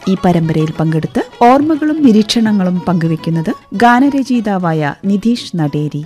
ഈ പരമ്പരയിൽ പങ്കെടുത്ത് ഓർമ്മകളും നിരീക്ഷണങ്ങളും പങ്കുവെക്കുന്നത് ഗാനരചയിതാവായ നിധീഷ് നടേരി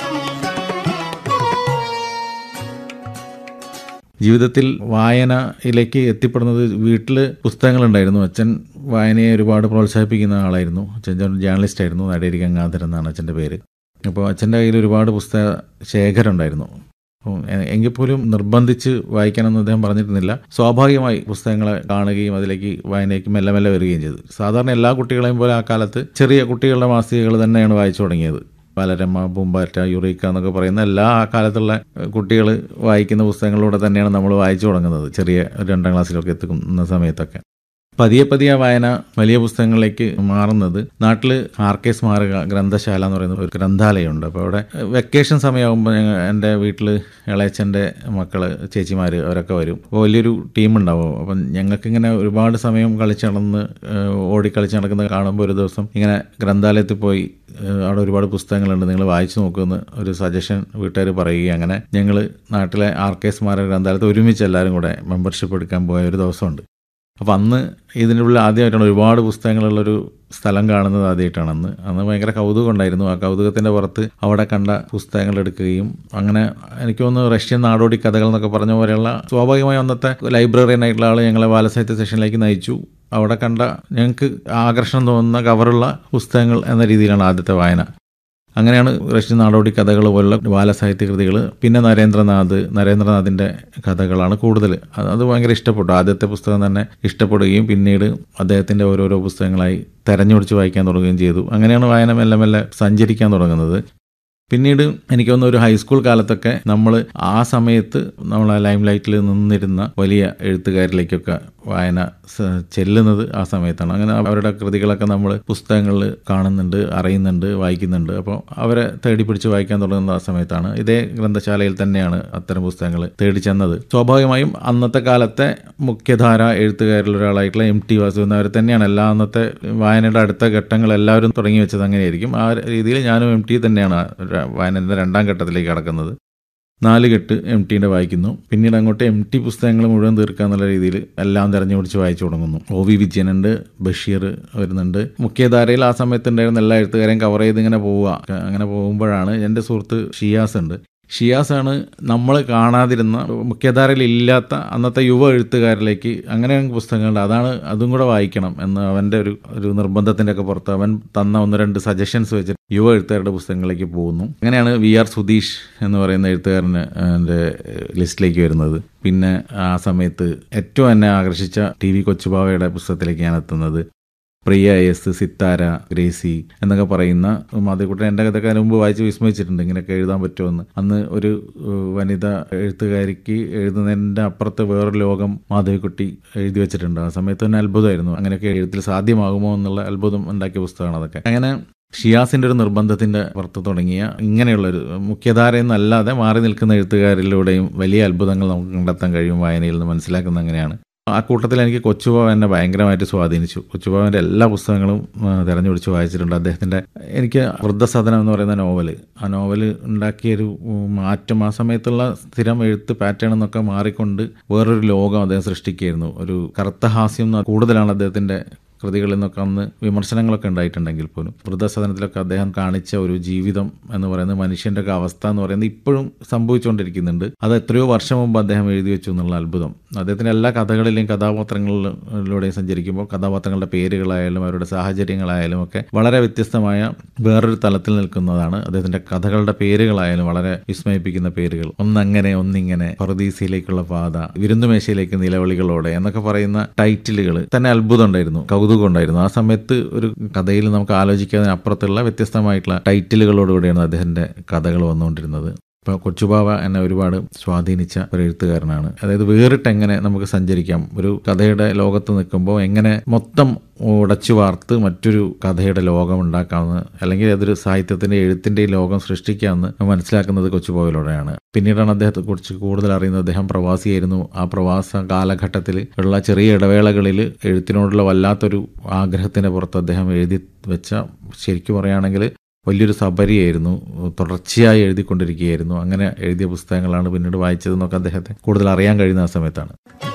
ജീവിതത്തിൽ വായനയിലേക്ക് എത്തിപ്പെടുന്നത് വീട്ടിൽ പുസ്തകങ്ങളുണ്ടായിരുന്നു അച്ഛൻ വായനയെ ഒരുപാട് പ്രോത്സാഹിപ്പിക്കുന്ന ആളായിരുന്നു അച്ഛൻ ജേർണലിസ്റ്റ് ആയിരുന്നു നടേരി ഗംഗാധരൻ എന്നാണ് അച്ഛൻ്റെ പേര് അപ്പോൾ അച്ഛൻ്റെ കയ്യിൽ ഒരുപാട് പുസ്തക ശേഖരം ഉണ്ടായിരുന്നു അപ്പോൾ എ- എങ്കിൽ പോലും നിർബന്ധിച്ച് വായിക്കണമെന്ന് അദ്ദേഹം പറഞ്ഞിരുന്നില്ല സ്വാഭാവികമായി പുസ്തകങ്ങളെ കാണുകയും അതിലേക്ക് വായനയ്ക്ക് മെല്ലെ മെല്ലെ വരികയും ചെയ്തു സാധാരണ എല്ലാ കുട്ടികളെയും പോലെ ആ കാലത്ത് ചെറിയ കുട്ടികളുടെ മാസികകൾ തന്നെയാണ് വായിച്ചു തുടങ്ങിയത് ബാലരമ പൂമ്പാറ്റ യുറീക്ക എന്നൊക്കെ പറയുന്ന എല്ലാ ആ കാലത്തുള്ള കുട്ടികൾ വായിക്കുന്ന പുസ്തകങ്ങളിലൂടെ തന്നെയാണ് നമ്മൾ വായിച്ചു തുടങ്ങുന്നത് ചെറിയ ഒരു രണ്ടാം ക്ലാസ്സിലൊക്കെ എത്തുന്ന സമയത്തൊക്കെ പതിയെ പതിയെ ആ വായന വലിയ പുസ്തകങ്ങളിലേക്ക് മാറുന്നത് നാട്ടിൽ ആർ കെ സ്മാരക ഗ്രന്ഥശാല എന്ന് പറയുന്ന ഒരു ഗ്രന്ഥാലയമുണ്ട് അപ്പോൾ അവിടെ വെക്കേഷൻ സമയമാകുമ്പോൾ ഞങ്ങൾ എൻ്റെ വീട്ടിൽ ഇളയച്ചൻ്റെ മക്കൾ ചേച്ചിമാർ അവരൊക്കെ വരും അപ്പോൾ വലിയൊരു ടീം ഉണ്ടാവും അപ്പം ഞങ്ങൾക്കിങ്ങനെ ഒരുപാട് സമയം കളിച്ച് നടന്ന് ഏഹ്, ഓടിക്കളിച്ച് നടക്കുന്നത് കാണുമ്പോൾ ഒരു ദിവസം ഇങ്ങനെ ഗ്രന്ഥാലയത്തിൽ പോയി ഏഹ്, അവിടെ ഒരുപാട് പുസ്തകങ്ങളുണ്ട് നിങ്ങൾ വായിച്ചു നോക്കുമെന്ന് ഒരു സജഷൻ വീട്ടുകാർ പറയുകയും അങ്ങനെ ഞങ്ങൾ നാട്ടിലെ ആർ കെ സ്മാരക ഗ്രന്ഥാലയത്തിൽ ഒരുമിച്ച് എല്ലാവരും കൂടെ മെമ്പർഷിപ്പ് എടുക്കാൻ പോയ ഒരു ദിവസമുണ്ട് അപ്പോൾ അന്ന് ഇതിനുള്ളിൽ ആദ്യമായിട്ടാണ് ഒരുപാട് പുസ്തകങ്ങളുള്ളൊരു സ്ഥലം കാണുന്നത് ആദ്യമായിട്ടാണ് അന്ന് അന്ന് ഭയങ്കര കൗതുകം ഉണ്ടായിരുന്നു ആ കൗതുകത്തിൻ്റെ പുറത്ത് അവിടെ കണ്ട പുസ്തകങ്ങൾ എടുക്കുകയും അങ്ങനെ എനിക്ക് തോന്നുന്നു റഷ്യൻ നാടോടി കഥകൾ എന്നൊക്കെ പറഞ്ഞ പോലെയുള്ള സ്വാഭാവികമായി അന്നത്തെ ലൈബ്രറിയനായിട്ടുള്ള ആൾ ഞങ്ങളെ ബാലസാഹിത്യ സെഷനിലേക്ക് നയിച്ചു അവിടെ കണ്ട ഞങ്ങൾക്ക് ആകർഷണം തോന്നുന്ന കവറുള്ള പുസ്തകങ്ങൾ എന്ന രീതിയിലാണ് ആദ്യത്തെ വായന അങ്ങനെയാണ് റഷ്യൻ നാടോടി കഥകൾ പോലുള്ള ബാലസാഹിത്യ കൃതികൾ പിന്നെ നരേന്ദ്രനാഥ് നരേന്ദ്രനാഥിൻ്റെ കഥകളാണ് കൂടുതൽ അത് അത് ഭയങ്കര ഇഷ്ടപ്പെട്ടു ആദ്യത്തെ പുസ്തകം തന്നെ ഇഷ്ടപ്പെടുകയും പിന്നീട് അദ്ദേഹത്തിൻ്റെ ഓരോരോ പുസ്തകങ്ങളായി തെരഞ്ഞെടുത്ത് വായിക്കാൻ തുടങ്ങുകയും ചെയ്തു അങ്ങനെയാണ് വായന മെല്ലെ മെല്ലെ സഞ്ചരിക്കാൻ തുടങ്ങുന്നത് പിന്നീട് എനിക്ക് തോന്നുന്നു ഒരു ഹൈസ്കൂൾ കാലത്തൊക്കെ നമ്മൾ ആ സമയത്ത് നമ്മൾ ആ ലൈം ലൈറ്റിൽ നിന്നിരുന്ന വലിയ എഴുത്തുകാരിലേക്കൊക്കെ വായന സ- ചെല്ലുന്നത് ആ സമയത്താണ് അങ്ങനെ അവരുടെ കൃതികളൊക്കെ നമ്മൾ പുസ്തകങ്ങളിൽ കാണുന്നുണ്ട് അറിയുന്നുണ്ട് വായിക്കുന്നുണ്ട് അപ്പോൾ അവരെ തേടി പിടിച്ച് വായിക്കാൻ തുടങ്ങുന്ന ആ സമയത്താണ് ഇതേ ഗ്രന്ഥശാലയിൽ തന്നെയാണ് അത്തരം പുസ്തകങ്ങൾ തേടി ചെന്നത് സ്വാഭാവികമായും അന്നത്തെ കാലത്തെ മുഖ്യധാര എഴുത്തുകാരിൽ ഒരാളായിട്ടുള്ള എം ടി വാസുദേവൻ അവർ തന്നെയാണ് എല്ലാ അന്നത്തെ വായനയുടെ അടുത്ത ഘട്ടങ്ങൾ എല്ലാവരും തുടങ്ങി വെച്ചത് അങ്ങനെയായിരിക്കും ആ രീതിയിൽ ഞാനും എം ടി തന്നെയാണ് ആ വായനയുടെ രണ്ടാം ഘട്ടത്തിലേക്ക് കടക്കുന്നത് നാല് കെട്ട് എം ടീൻ്റെ വായിക്കുന്നു പിന്നീട് അങ്ങോട്ട് എം ടി പുസ്തകങ്ങൾ മുഴുവൻ തീർക്കുക എന്നുള്ള രീതിയിൽ എല്ലാം തെരഞ്ഞു പിടിച്ച് വായിച്ചു തുടങ്ങുന്നു ഒ വി വിജയനുണ്ട് ബഷീർ വരുന്നുണ്ട് മുഖ്യധാരയിൽ ആ സമയത്ത് ഉണ്ടായിരുന്ന എല്ലാ എഴുത്തുകാരെയും കവർ ചെയ്ത് ഇങ്ങനെ പോവുക അങ്ങനെ പോകുമ്പോഴാണ് എൻ്റെ സുഹൃത്ത് ഷിയാസ് ഉണ്ട് ഷിയാസാണ് നമ്മൾ കാണാതിരുന്ന മുഖ്യധാരയിൽ ഇല്ലാത്ത അന്നത്തെ യുവ എഴുത്തുകാരിലേക്ക് അങ്ങനെ പുസ്തകങ്ങളുണ്ട് അതാണ് അതും കൂടെ വായിക്കണം എന്ന് അവൻ്റെ ഒരു ഒരു നിർബന്ധത്തിൻ്റെ ഒക്കെ പുറത്ത് അവൻ തന്ന ഒന്ന് രണ്ട് സജഷൻസ് വെച്ചിട്ട് യുവ എഴുത്തുകാരുടെ പുസ്തകങ്ങളിലേക്ക് പോകുന്നു അങ്ങനെയാണ് വി ആർ സുധീഷ് എന്ന് പറയുന്ന എഴുത്തുകാരന് എൻ്റെ ലിസ്റ്റിലേക്ക് വരുന്നത് പിന്നെ ആ സമയത്ത് ഏറ്റവും എന്നെ ആകർഷിച്ച ടി വി കൊച്ചുബാവയുടെ പുസ്തകത്തിലേക്ക് ഞാൻ എത്തുന്നത് പ്രിയ എസ് സിത്താര ഗ്രേസി എന്നൊക്കെ പറയുന്ന മാധവിക്കുട്ടൻ എൻ്റെ കഥയൊക്കെ അതിന് മുമ്പ് വായിച്ച് വിസ്മയിച്ചിട്ടുണ്ട് ഇങ്ങനെയൊക്കെ എഴുതാൻ പറ്റുമെന്ന് അന്ന് ഒരു ഏഹ്, വനിത എഴുത്തുകാരിക്ക് എഴുതുന്നതിൻ്റെ അപ്പുറത്ത് വേറൊരു ലോകം മാധവിക്കുട്ടി എഴുതി വെച്ചിട്ടുണ്ട് ആ സമയത്ത് തന്നെ അത്ഭുതമായിരുന്നു അങ്ങനെയൊക്കെ എഴുത്തിൽ സാധ്യമാകുമോ എന്നുള്ള അത്ഭുതം ഉണ്ടാക്കിയ പുസ്തകമാണ് അതൊക്കെ അങ്ങനെ ഷിയാസിൻ്റെ ഒരു നിർബന്ധത്തിൻ്റെ പുറത്ത് തുടങ്ങിയ ഇങ്ങനെയുള്ളൊരു മുഖ്യധാരയിൽ നിന്നല്ലാതെ മാറി നിൽക്കുന്ന എഴുത്തുകാരിലൂടെയും വലിയ അത്ഭുതങ്ങൾ നമുക്ക് കണ്ടെത്താൻ കഴിയും വായനയിൽ നിന്ന് മനസ്സിലാക്കുന്ന അങ്ങനെയാണ് ആ കൂട്ടത്തിൽ എനിക്ക് കൊച്ചുബാവ എന്നെ ഭയങ്കരമായിട്ട് സ്വാധീനിച്ചു കൊച്ചുബാവൻ്റെ എല്ലാ പുസ്തകങ്ങളും ആ, തെരഞ്ഞെടുത്ത് വായിച്ചിട്ടുണ്ട് അദ്ദേഹത്തിൻ്റെ എനിക്ക് വൃദ്ധസദനം എന്ന് പറയുന്ന നോവല് ആ നോവല് ഉണ്ടാക്കിയൊരു ഉം, മാറ്റം ആ സമയത്തുള്ള സ്ഥിരം എഴുത്ത് പാറ്റേൺ എന്നൊക്കെ മാറിക്കൊണ്ട് വേറൊരു ലോകം അദ്ദേഹം സൃഷ്ടിക്കുകയായിരുന്നു ഒരു കറുത്ത ഹാസ്യം എന്ന് കൂടുതലാണ് അദ്ദേഹത്തിൻ്റെ കൃതികളിൽ നിന്നൊക്കെ അന്ന് വിമർശനങ്ങളൊക്കെ ഉണ്ടായിട്ടുണ്ടെങ്കിൽ പോലും വൃദ്ധസദനത്തിലൊക്കെ അദ്ദേഹം കാണിച്ച ഒരു ജീവിതം എന്ന് പറയുന്നത് മനുഷ്യൻ്റെ ഒക്കെ അവസ്ഥ എന്ന് പറയുന്നത് ഇപ്പോഴും സംഭവിച്ചുകൊണ്ടിരിക്കുന്നുണ്ട് അത് എത്രയോ വർഷം മുമ്പ് അദ്ദേഹം എഴുതി വെച്ചു എന്നുള്ള അത്ഭുതം അദ്ദേഹത്തിൻ്റെ എല്ലാ കഥകളിലെയും കഥാപാത്രങ്ങളിലൂടെയും സഞ്ചരിക്കുമ്പോൾ കഥാപാത്രങ്ങളുടെ പേരുകളായാലും അവരുടെ സാഹചര്യങ്ങളായാലും ഒക്കെ വളരെ വ്യത്യസ്തമായ വേറൊരു തലത്തിൽ നിൽക്കുന്നതാണ് അദ്ദേഹത്തിൻ്റെ കഥകളുടെ പേരുകളായാലും വളരെ വിസ്മയിപ്പിക്കുന്ന പേരുകൾ ഒന്നങ്ങനെ ഒന്നിങ്ങനെ പറുദീസയിലേക്കുള്ള പാത വിരുന്നുമേശയിലേക്ക് നിലവിളികളോടെ എന്നൊക്കെ പറയുന്ന ടൈറ്റിലുകൾ തന്നെ അത്ഭുതം ഉണ്ടായിരുന്നു കൗതുകം ഉണ്ടായിരുന്നു ആ സമയത്ത് ഒരു കഥയിൽ നമുക്ക് ആലോചിക്കാതിന് അപ്പുറത്തുള്ള വ്യത്യസ്തമായിട്ടുള്ള ടൈറ്റിലുകളോടുകൂടിയാണ് അദ്ദേഹത്തിന്റെ കഥകൾ വന്നുകൊണ്ടിരുന്നത് ഇപ്പോൾ കൊച്ചുബാവ എന്നെ ഒരുപാട് സ്വാധീനിച്ച ഒരു എഴുത്തുകാരനാണ് അതായത് വേറിട്ട് എങ്ങനെ നമുക്ക് സഞ്ചരിക്കാം ഒരു കഥയുടെ ലോകത്ത് നിൽക്കുമ്പോൾ എങ്ങനെ മൊത്തം ഉടച്ചു വാർത്ത് മറ്റൊരു കഥയുടെ ലോകം ഉണ്ടാക്കാമെന്ന് അല്ലെങ്കിൽ അതൊരു സാഹിത്യത്തിന്റെ എഴുത്തിന്റെ ലോകം സൃഷ്ടിക്കാമെന്ന് മനസ്സിലാക്കുന്നത് കൊച്ചുബാവയിലൂടെയാണ് പിന്നീടാണ് അദ്ദേഹത്തെ കുറിച്ച് കൂടുതൽ അറിയുന്നത് അദ്ദേഹം പ്രവാസിയായിരുന്നു ആ പ്രവാസ കാലഘട്ടത്തിൽ ഉള്ള ചെറിയ ഇടവേളകളിൽ എഴുത്തിനോടുള്ള വല്ലാത്തൊരു ആഗ്രഹത്തിന്റെ പുറത്ത് അദ്ദേഹം എഴുതി വെച്ച ശരിക്കും പറയുകയാണെങ്കിൽ വലിയൊരു സബരിയായിരുന്നു തുടർച്ചയായി എഴുതിക്കൊണ്ടിരിക്കുകയായിരുന്നു അങ്ങനെ എഴുതിയ പുസ്തകങ്ങളാണ് പിന്നീട് വായിച്ചതെന്നൊക്കെ അദ്ദേഹത്തെ കൂടുതൽ അറിയാൻ കഴിയുന്ന ആ സമയത്താണ്